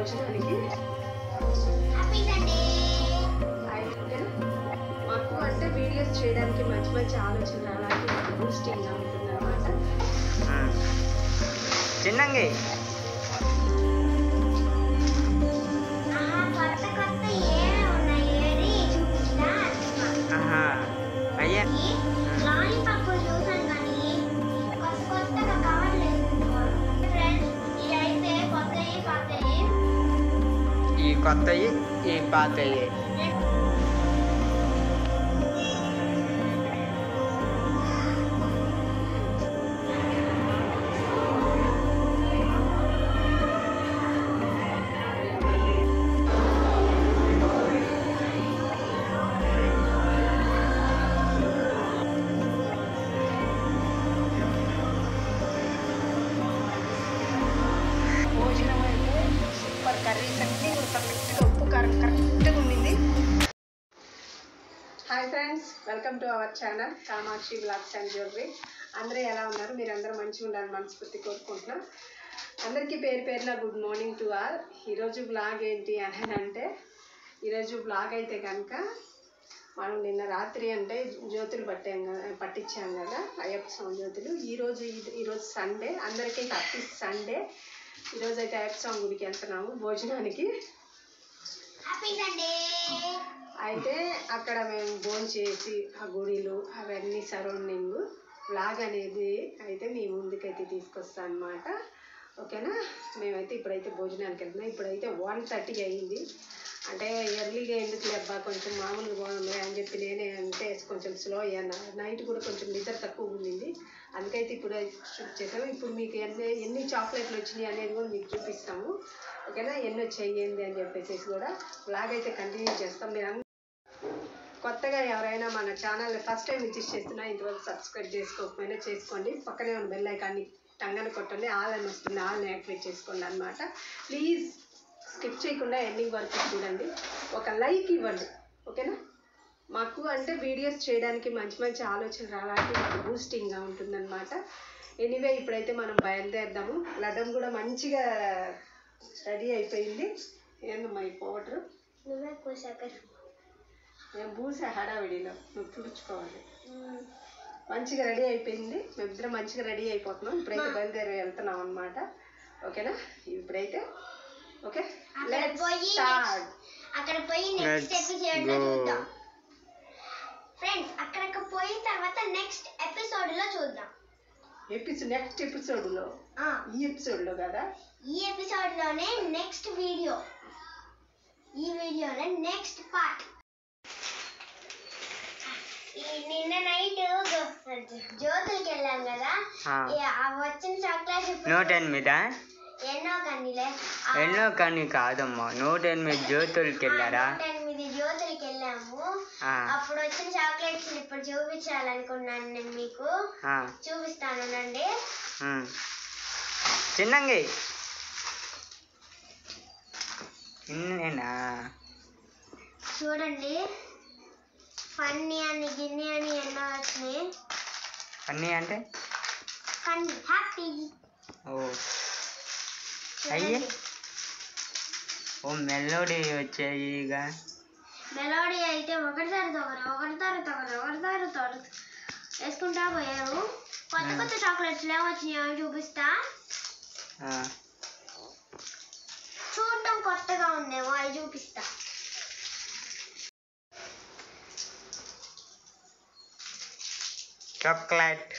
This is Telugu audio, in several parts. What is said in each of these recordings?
భోజనానికి హ్యాపీ సండే అయితే మాకు అంటే వీడియోస్ చేయడానికి మంచి మంచి ఆలోచనలు అలాంటి బూస్టింగ్ ఉంటుంది అనమాట చిన్నంగి ఆహా కొత్త కొత్త ఏమి ఉన్నాయి ఏది చూపిస్తా అంటున్నా. ఆహా అయ్యా ఈ లాలీపాప్ చూసాను కానీ కొత్త కొత్తగా కవర్లు వేసుకుంటున్నారు ఫ్రెండ్స్ ఇదైతే కొత్తవి పాతవి ఈ కొత్తవి ఈ పాతవి భోజనం అయితే సూపర్ కర్రీస్ అన్నీ కూడా కరెక్ట్గా ఉప్పు కారం కరెక్ట్గా ఉండింది hi friends welcome to our channel Kamakshi vlogs and jewellery అందరూ ఎలా ఉన్నారు మీరు అందరూ మంచిగా ఉండాలని మనస్ఫూర్తి కోరుకుంటున్నాం అందరికీ పేరు పేరున గుడ్ మార్నింగ్ టు ఆల్ ఈరోజు బ్లాగ్ ఏంటి అని అంటే ఈరోజు బ్లాగ్ అయితే కనుక మనం నిన్న రాత్రి అంటే జ్యోతులు పట్టాం కదా పట్టించాం కదా అయ్యప్ప స్వామి జ్యోతులు ఈరోజు ఇది- ఈరోజు సండే అందరికీ హ్యాపీ సండే ఈరోజు అయితే అయ్యప్ప స్వామి గుడికి వెళ్తున్నాము భోజనానికి హ్యాపీ సండే అయితే అక్కడ మేము భోజనం చేసి ఆ గుడిలు అవన్నీ సరౌండింగ్ బ్లాగ్ అనేది అయితే మీ ముందుకైతే తీసుకొస్తాను అనమాట ఓకేనా మేమైతే ఇప్పుడైతే భోజనానికి వెళ్తున్నాం ఇప్పుడైతే వన్ థర్టీ అయ్యింది అంటే ఎర్లీగా ఎందుకు లేబ్బా కొంచెం మామూలుగా బాగుంది అని చెప్పి నేనే అంటే కొంచెం స్లో అయ్యాను నైట్ కూడా కొంచెం నిద్ర తక్కువ ఉండింది అందుకైతే ఇప్పుడు షూట్ చేసాము ఇప్పుడు మీకు ఎన్ని ఎన్ని చాక్లెట్లు వచ్చినాయి అనేది కూడా మీకు చూపిస్తాము ఓకేనా ఎన్ని వచ్చాయి ఏంది అని చెప్పేసి కూడా బ్లాగ్ అయితే కంటిన్యూ చేస్తాం మీరు అందరూ కొత్తగా ఎవరైనా మన ఛానల్ ఫస్ట్ టైం విజిట్ చేస్తున్నా ఇంతవరకు సబ్స్క్రైబ్ చేసుకోకపోయినా చేసుకోండి పక్కనే ఉన్న బెల్ ఐకాన్ని టంగని కొట్టండి ఆల్ అని వస్తుంది ఆల్ని యాక్టివేట్ చేసుకోండి అనమాట ప్లీజ్ స్కిప్ చేయకుండా ఎండింగ్ వరకు చూడండి ఒక లైక్ ఇవ్వండి ఓకేనా మాకు అంటే వీడియోస్ చేయడానికి మంచి మంచి ఆలోచన రావడానికి మాకు బూస్టింగ్గా ఉంటుందన్నమాట ఎనీవే ఇప్పుడైతే మనం బయలుదేరదాము లడ్డం కూడా మంచిగా రెడీ అయిపోయింది ఏందమ్మా ఈ పౌడరు నువ్వే కూసాక నేను పూసే హడావిడిలో నువ్వు తుడుచుకోవాలి మంచిగా రెడీ అయిపోయింది మేమిద్దరం మంచిగా రెడీ అయిపోతున్నాం ఇప్పుడైతే బయలుదేరి వెళ్తున్నాం అనమాట ఓకేనా ఇప్పుడైతే ఓకే అక్కడ లెట్స్ పోయి స్టార్ట్ అక్కడ పోయి నెక్స్ట్ Let's ఎపిసోడ్ లో go. చూద్దాం ఫ్రెండ్స్ అక్కడికి పోయిన తర్వాత నెక్స్ట్ ఎపిసోడ్ లో చూద్దాం ఎపిసోడ్ నెక్స్ట్ ఎపిసోడ్లో ఆ, ఈ ఎపిసోడ్లో కదా ఈ ఎపిసోడ్ లోనే నెక్స్ట్ వీడియో ఈ వీడియోలో నెక్స్ట్ పార్ట్ ఈ నిన్న నైట్ జ్యోతులకి వెళ్ళాం కదా ఆ. ఈ ఆ వచ్చిన చాక్లెట్ నూట ఎనిమిదా ఎన్నో కన్నీలే ఆ- ఎన్నో కానీ కాదమ్మా నూట ఎనిమిది జ్యోతులకి వెళ్ళారా ఆ నూట ఎనిమిది జ్యోతులకి వెళ్ళాము ఆ, అప్పుడు వచ్చిన చాక్లెట్స్ ఇప్పుడు చూపించాలనుకున్నాను నేను మీకు ఆ, చూపిస్తానండి ఉమ్. చిన్నంగి ఇన్నేనా చూడండి ఫన్నీ అని గిన్నె అని ఎన్నో వచ్చినాయి అన్నీ అంటే ఫన్నీ హ్యాపీ ఓ అయ్యే ఓ మెలోడీ వచ్చాయి ఇక మెలోడీ అయితే ఒకటి తర్వాత ఒకటి ఒకటి తర్వాత ఒకటి ఒకటి తర్వాత ఒకటి వేసుకుంటా పోయారు కొత్త కొత్త చాక్లెట్స్ ఏమో వచ్చినాయో చూపిస్తా ఆ, చూడటం కొత్తగా ఉందేమో అవి చూపిస్తా చాక్లెట్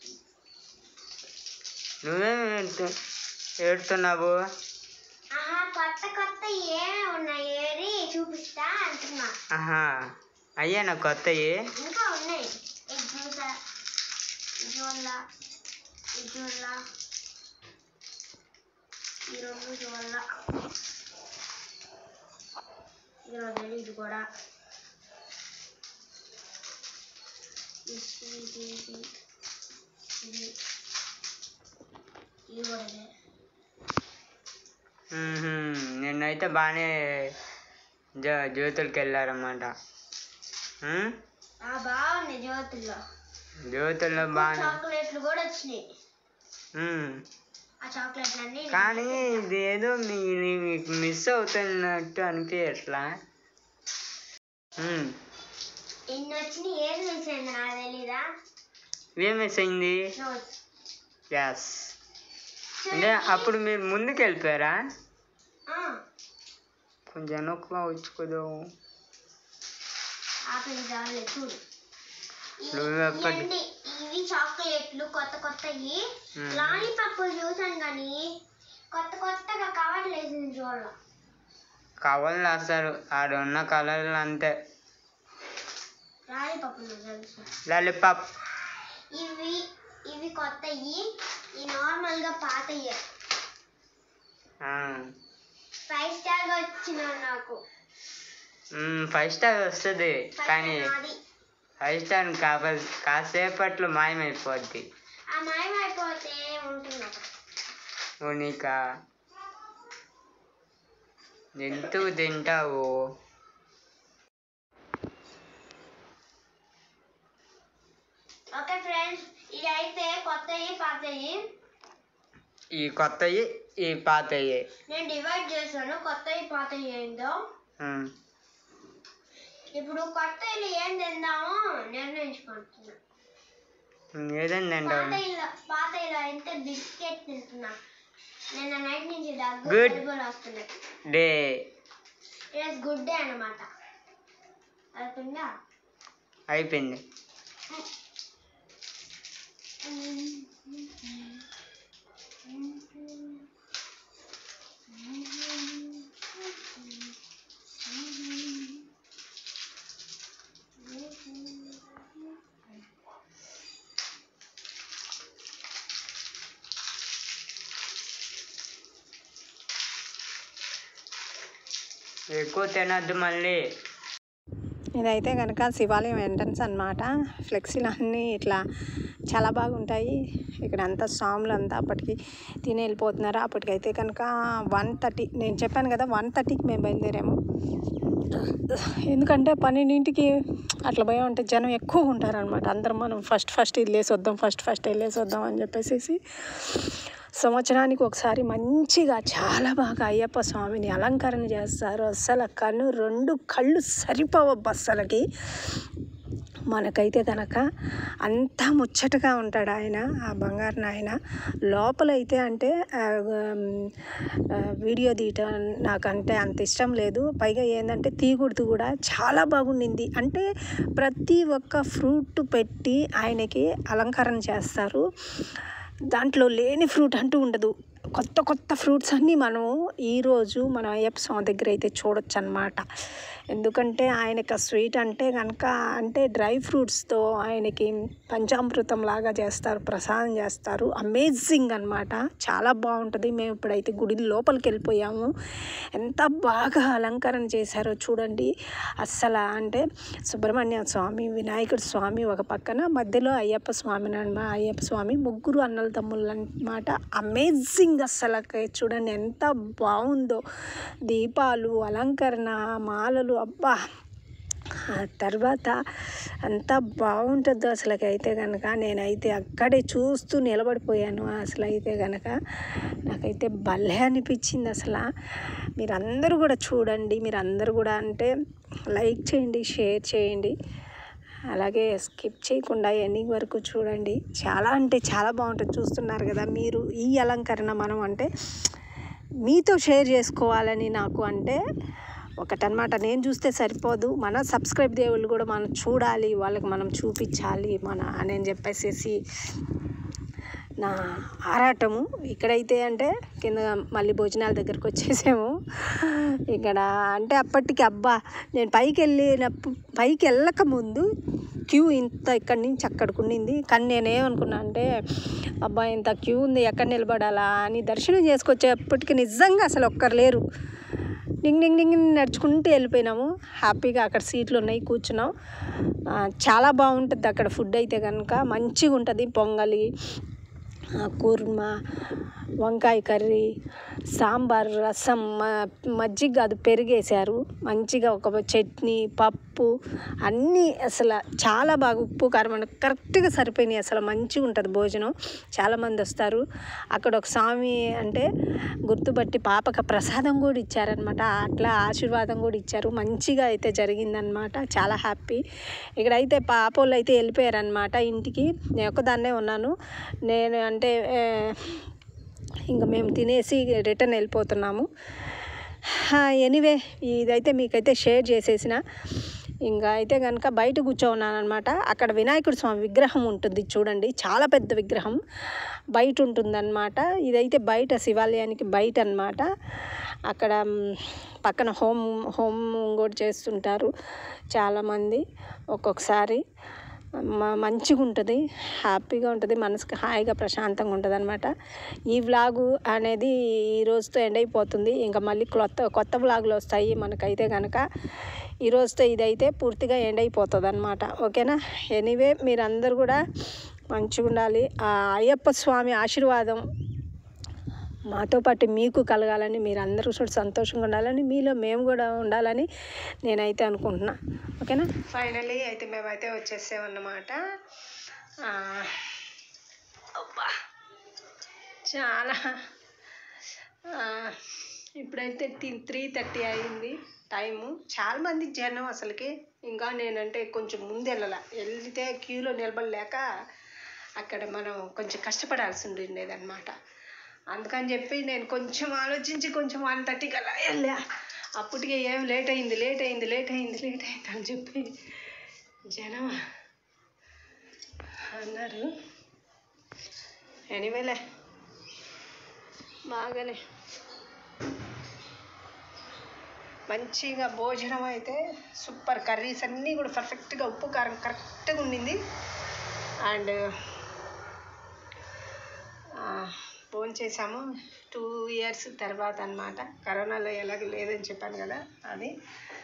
నువ్వేం ఏడుతు- ఏడుతున్నావు ఆహా కొత్త కొత్త ఏమేమి ఉన్నాయి ఏరి చూపిస్తా అంటున్నా ఆహా అయ్యానా కొత్తవి ఇంకా ఉన్నాయి ఎగ్ జ్యూస్ జోల్లా ఈ జోల్లా ఈ రెండు జోల్లా ఈ రెండు ఇది కూడా ఇది ఇది ఇది ఇది ఇది కూడా ఇదే మ్మ్హ్మ్. నిన్నైతే బాగానే జ్యో జ్యోతులకి వెళ్ళారన్నమాట మ్మ్? ఆ బాగున్నాయి జ్యోతుల్లో జ్యోతుల్లో బాగానే చాక్లెట్లు కూడా వచ్చినాయి మ్మ్. ఆ చాక్లెట్లన్నీ కానీ ఇదేదో మీ మీకు మిస్ అవుతున్నట్టు అనిపించట్లా ఉమ్, ఇన్ని వచ్చినాయి ఏది మిస్ అయింది నాకు తెలీదా ఏం మిస్ అయింది నోట్స్ ఎస్ అంటే అప్పుడు మీరు ముందుకు వెళ్ళిపోయారా కొంచెం వెనక్కి వచ్చుకోదు ఆపిల్ చాలే చూడు ఈ- నువ్వు ఎప్పటి- ఇవన్నీ ఇవి చాక్లెట్లు కొత్త కొత్తవి మ్మ్. లాలీపాప్లు చూసాను కానీ కొత్త కొత్తగా కవర్లు వేసింది చూడాల కవర్లు వేస్తారు ఆడున్న కలర్లు అంతే లాలీపాప్లు తెలుసు లాలీపాప్ ఇవి ఇవి కొత్తవి ఈ నార్మల్ గా పాతయ్యే ఫైవ్ స్టార్ గా వచ్చిన నాకు ఫైవ్ స్టార్ వస్తుంది Five కానీ star నాది ఫైవ్ స్టార్ కాప కాసేపట్లో మాయమైపోద్ది ఆ మాయం అయిపోతే ఉంటుంది అక్కడ నువ్వు నీకా ఎందుకు తింటావు ఓకే ఫ్రెండ్స్ ఇది అయితే కొత్తవి పాతవి ఈ కొత్తవి ఈ పాతవి నేను డివైడ్ చేశాను కొత్తవి పాతవి ఏందో ఉమ్. ఇప్పుడు కొత్తవి ఏం తిందామో నిర్ణయించుకుంటున్నా ఏదైనా తింటావు పాతయిలో పాతయిలో అయితే బిస్కెట్ తింటున్నా నిన్న నైట్ నుంచి దగ్గు Good. జలుబులు వస్తున్నాయి డే ఈరోజు గుడ్ డే అనమాట అవుతుందా అయిపోయింది ఎక్కువ తినద్దు మళ్ళీ ఇదైతే కనుక శివాలయం ఎంట్రన్స్ అన్నమాట ఫ్లెక్సీలు అన్నీ ఇట్లా చాలా బాగుంటాయి ఇక్కడ అంతా స్వాములు అంతా అప్పటికి తిని వెళ్ళిపోతున్నారు అప్పటికైతే కనుక వన్ థర్టీ నేను చెప్పాను కదా వన్ థర్టీకి మేము బయలుదేరాము ఎందుకంటే పన్నెండింటికి అట్లా పోయి ఉంటే జనం ఎక్కువ ఉంటారనమాట అందరం మనం ఫస్ట్ ఫస్ట్ వెళ్ళేసి వద్దాం ఫస్ట్ ఫస్ట్ వెళ్ళేసి వద్దాం అని చెప్పేసి సంవత్సరానికి ఒకసారి మంచిగా చాలా బాగా అయ్యప్ప స్వామిని అలంకరణ చేస్తారు అస్సలు కన్ను రెండు కళ్ళు సరిపోవ బస్సలకి మనకైతే కనుక అంతా ముచ్చటగా ఉంటాడు ఆయన ఆ బంగారు నాయన లోపలైతే అంటే ఆ, ఉమ్, ఆ, వీడియో తీయటం నాకంటే అంత ఇష్టం లేదు పైగా ఏంటంటే తీయకూడదు కూడా చాలా బాగుండింది అంటే ప్రతి ఒక్క ఫ్రూట్ పెట్టి ఆయనకి అలంకరణ చేస్తారు దాంట్లో లేని ఫ్రూట్ అంటూ ఉండదు కొత్త కొత్త ఫ్రూట్స్ అన్నీ మనం ఈరోజు మన అయ్యప్ప స్వామి దగ్గర అయితే చూడొచ్చు అనమాట ఎందుకంటే ఆయనకి ఆ స్వీట్ అంటే కనుక అంటే డ్రై ఫ్రూట్స్తో ఆయనకి పంచామృతం లాగా చేస్తారు ప్రసాదం చేస్తారు అమేజింగ్ అనమాట చాలా బాగుంటుంది మేము ఇప్పుడైతే గుడి లోపలికి వెళ్ళిపోయాము ఎంత బాగా అలంకరణ చేశారో చూడండి అస్సలు అంటే సుబ్రహ్మణ్య స్వామి వినాయకుడు స్వామి ఒక పక్కన మధ్యలో అయ్యప్ప స్వామి అనమాట అయ్యప్ప స్వామి ముగ్గురు అన్నల తమ్ముళ్ళు అనమాట అమేజింగ్ అస్సలు చూడండి ఎంత బాగుందో దీపాలు అలంకరణ మాలలు అబ్బా ఆ తర్వాత అంతా బాగుంటుందో అసలుకైతే కనుక నేనైతే అక్కడే చూస్తూ నిలబడిపోయాను అసలు అయితే కనుక నాకైతే భలే అనిపించింది అసలు మీరందరూ కూడా చూడండి మీరందరూ కూడా అంటే లైక్ చేయండి షేర్ చేయండి అలాగే స్కిప్ చేయకుండా ఎండింగ్ వరకు చూడండి చాలా అంటే చాలా బాగుంటుంది చూస్తున్నారు కదా మీరు ఈ అలంకరణ మనం అంటే మీతో షేర్ చేసుకోవాలని నాకు అంటే ఒకటనమాట నేను చూస్తే సరిపోదు మన సబ్స్క్రైబ్ దేవుళ్ళు కూడా మనం చూడాలి వాళ్ళకి మనం చూపించాలి మన అని చెప్పేసేసి నా ఆరాటము ఇక్కడైతే అంటే కింద మళ్ళీ భోజనాల దగ్గరకు వచ్చేసాము ఇక్కడ అంటే అప్పటికి అబ్బా నేను పైకి వెళ్ళినప్పుడు పైకి వెళ్ళక ముందు క్యూ ఇంత ఇక్కడి నుంచి అక్కడికి ఉండింది కానీ నేనేమనుకున్నా అంటే అబ్బా ఇంత క్యూ ఉంది ఎక్కడ నిలబడాలా అని దర్శనం చేసుకొచ్చేప్పటికి నిజంగా అసలు ఒక్కరు లేరు డింగ్ డింగ్ డింగ్ నడుచుకుంటూ వెళ్ళిపోయినాము హ్యాపీగా అక్కడ సీట్లు ఉన్నాయి కూర్చున్నాం ఆ, చాలా బాగుంటుంది అక్కడ ఫుడ్ అయితే కనుక మంచిగా ఉంటుంది పొంగలి ఆ, కుర్మా వంకాయ కర్రీ సాంబార్ రసం మ- మజ్జిగ అది పెరిగేశారు మంచిగా ఒక చట్నీ పప్పు అన్నీ అసలు చాలా బాగా ఉప్పు కారం అని కరెక్ట్గా సరిపోయినాయి అసలు మంచిగా ఉంటుంది భోజనం చాలామంది వస్తారు అక్కడ ఒక స్వామి అంటే గుర్తుపట్టి పాపక ప్రసాదం కూడా ఇచ్చారనమాట అట్లా ఆశీర్వాదం కూడా ఇచ్చారు మంచిగా అయితే జరిగిందనమాట చాలా హ్యాపీ ఇక్కడైతే పాపోళ్ళు అయితే వెళ్ళిపోయారనమాట ఇంటికి నేను ఒక్కదాన్నే ఉన్నాను నేను అంటే ఇంకా మేము తినేసి రిటర్న్ వెళ్ళిపోతున్నాము ఎనీవే ఇదైతే మీకైతే షేర్ చేసేసిన ఇంకా అయితే కనుక బయట కూర్చోన్నాను అనమాట అక్కడ వినాయకుడి స్వామి విగ్రహం ఉంటుంది చూడండి చాలా పెద్ద విగ్రహం బయట ఉంటుందన్నమాట ఇదైతే బయట శివాలయానికి బయట అన్నమాట అక్కడ మ్, పక్కన హోమ్ హోమ్ కూడా చేస్తుంటారు చాలామంది ఒక్కొక్కసారి మ- మంచిగా ఉంటుంది హ్యాపీగా ఉంటుంది మనసుకి హాయిగా ప్రశాంతంగా ఉంటుంది అనమాట ఈ వ్లాగు అనేది ఈ రోజుతో ఎండ్ అయిపోతుంది ఇంకా మళ్ళీ కొత్త కొత్త వ్లాగులు వస్తాయి మనకైతే కనుక ఈ రోజుతో ఇదైతే పూర్తిగా ఎండ్ అయిపోతుంది అనమాట ఓకేనా ఎనీవే మీరందరూ కూడా మంచిగా ఉండాలి ఆ అయ్యప్ప స్వామి ఆశీర్వాదం మాతో పాటు మీకు కలగాలని మీరు అందరూ కూడా సంతోషంగా ఉండాలని మీలో మేము కూడా ఉండాలని నేనైతే అనుకుంటున్నా ఓకేనా ఫైనలీ అయితే మేమైతే వచ్చేసామన్నమాట ఆ, అబ్బా చాలా ఆ, ఇప్పుడైతే త్రీ థర్టీ అయింది టైము చాలా మంది జనం అసలుకి ఇంకా నేనంటే కొంచెం ముందు వెళ్ళాల వెళ్తే క్యూలో నిలబడలేక అక్కడ మనం కొంచెం కష్టపడాల్సి ఉండేది అనమాట అందుకని చెప్పి నేను కొంచెం ఆలోచించి కొంచెం వన్ థర్టీకి అలా వెళ్ళా అప్పటికే ఏం లేట్ అయింది లేట్ అయింది లేట్ అయింది లేట్ అయింది అని చెప్పి జనం అన్నారు ఎనీవేలే బాగానే మంచిగా భోజనం అయితే సూపర్ కర్రీస్ అన్నీ కూడా పర్ఫెక్ట్గా ఉప్పు కారం కరెక్ట్గా ఉండింది అండ్ ఫోన్ చేసాము టూ ఇయర్స్ తర్వాత అన్నమాట కరోనాలో ఎలాగ లేదని చెప్పాను కదా అది